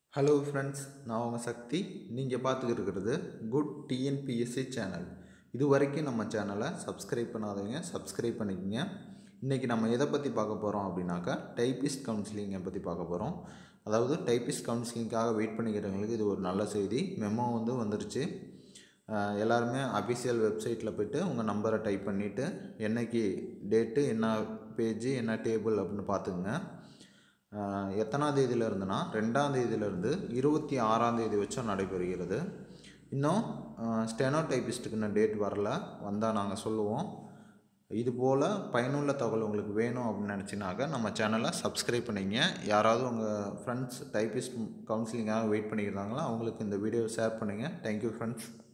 hello friends நான் உங்கள் சக்தி நீங்கள் பார்த்துக்கிட்டு இருக்கிறது குட் டிஎன்பிஎஸ்சி சேனல் இது வரைக்கும் நம்ம சேனலை சப்ஸ்கிரைப் பண்ணாதவங்க சப்ஸ்கிரைப் பண்ணிக்கோங்க இன்றைக்கி நம்ம எதை பற்றி பார்க்க போகிறோம் அப்படின்னாக்கா டைப்பிஸ்ட் கவுன்சிலிங்கை பற்றி பார்க்க போகிறோம் அதாவது டைப்பிஸ்ட் கவுன்சிலிங்காக வெயிட் பண்ணிக்கிறவங்களுக்கு இது ஒரு நல்ல செய்தி மெமோ வந்து வந்துருச்சு அஹ் எல்லாருமே அஃபிஷியல் வெப்சைட்டில் போய்ட்டு உங்கள் நம்பரை டைப் பண்ணிவிட்டு என்னைக்கு டேட்டு என்ன பேஜு என்ன டேபிள் அப்படின்னு பார்த்துக்குங்க ஆஹ் எத்தனாம் தேதியில இருந்துன்னா ரெண்டாம் தேதியிலேருந்து இருபத்தி ஆறாம் தேதி வச்சும் நடைபெறுகிறது இன்னும் ஸ்டெனோ டைப்பிஸ்ட்டுக்கு இன்னும் டேட் வரல வந்தால் நாங்கள் சொல்லுவோம் இது போல் பயனுள்ள தகவல் உங்களுக்கு வேணும் அப்படின்னு நினச்சினாக்க நம்ம சேனலை சப்ஸ்கிரைப் பண்ணிங்க யாராவது உங்கள் ஃப்ரெண்ட்ஸ் டைப்பிஸ்ட் கவுன்சிலிங்காக வெயிட் பண்ணியிருந்தாங்களோ அவங்களுக்கு இந்த வீடியோவை ஷேர் பண்ணுங்கள் தேங்க்யூ ஃப்ரெண்ட்ஸ்